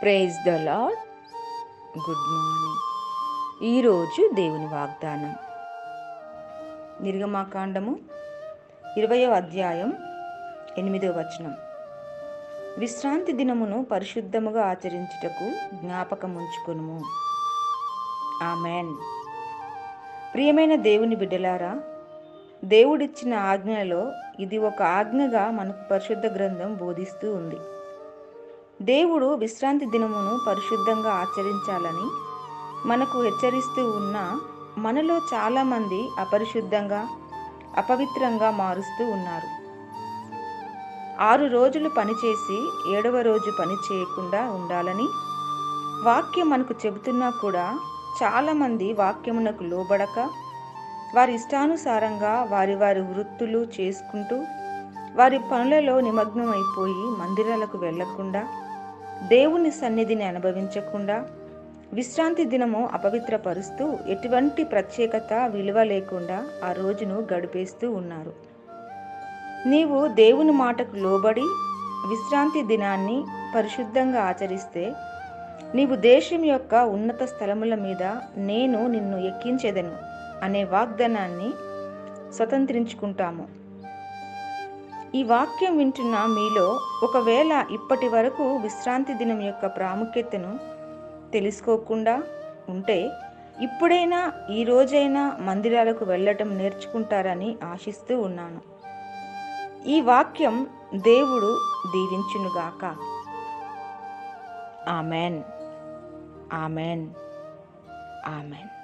praise the lord good morning ఈరోజు దేవుని వాగ్దానం నిర్గమాకాండము ఇరవయో అధ్యాయం ఎనిమిదో వచనం విశ్రాంతి దినమును పరిశుద్ధముగా ఆచరించుటకు జ్ఞాపకం ఉంచుకొనుము ఆమెన్ ప్రియమైన దేవుని బిడ్డలారా దేవుడిచ్చిన ఆజ్ఞలలో ఇది ఒక ఆజ్ఞగా మనకు పరిశుద్ధ గ్రంథం బోధిస్తూ ఉంది దేవుడు విశ్రాంతి దినమును పరిశుద్ధంగా ఆచరించాలని మనకు హెచ్చరిస్తూ ఉన్న మనలో చాలామంది అపరిశుద్ధంగా అపవిత్రంగా మారుస్తూ ఉన్నారు ఆరు రోజులు పనిచేసి ఏడవ రోజు పని చేయకుండా ఉండాలని వాక్యం మనకు చెబుతున్నా కూడా చాలామంది వాక్యమునకు లోబడక వారి ఇష్టానుసారంగా వారి వారి వృత్తులు చేసుకుంటూ వారి పనులలో నిమగ్నమైపోయి మందిరాలకు వెళ్లకుండా దేవుని సన్నిధిని అనుభవించకుండా విశ్రాంతి దినము అపవిత్రపరుస్తూ ఎటువంటి ప్రత్యేకత విలువ లేకుండా ఆ రోజును గడిపేస్తూ ఉన్నారు నీవు దేవుని మాటకు లోబడి విశ్రాంతి దినాన్ని పరిశుద్ధంగా ఆచరిస్తే నీవు దేశం యొక్క ఉన్నత స్థలముల మీద నేను నిన్ను ఎక్కించేదను అనే వాగ్దానాన్ని స్వతంత్రించుకుంటాము ఈ వాక్యం వింటున్న మీలో ఒకవేళ ఇప్పటి వరకు విశ్రాంతి దినం యొక్క ప్రాముఖ్యతను తెలుసుకోకుండా ఉంటే ఇప్పుడైనా ఈ రోజైనా మందిరాలకు వెళ్ళటం నేర్చుకుంటారని ఆశిస్తూ ఉన్నాను ఈ వాక్యం దేవుడు దీవించునుగాక ఆమెన్ ఆమెన్ ఆమెన్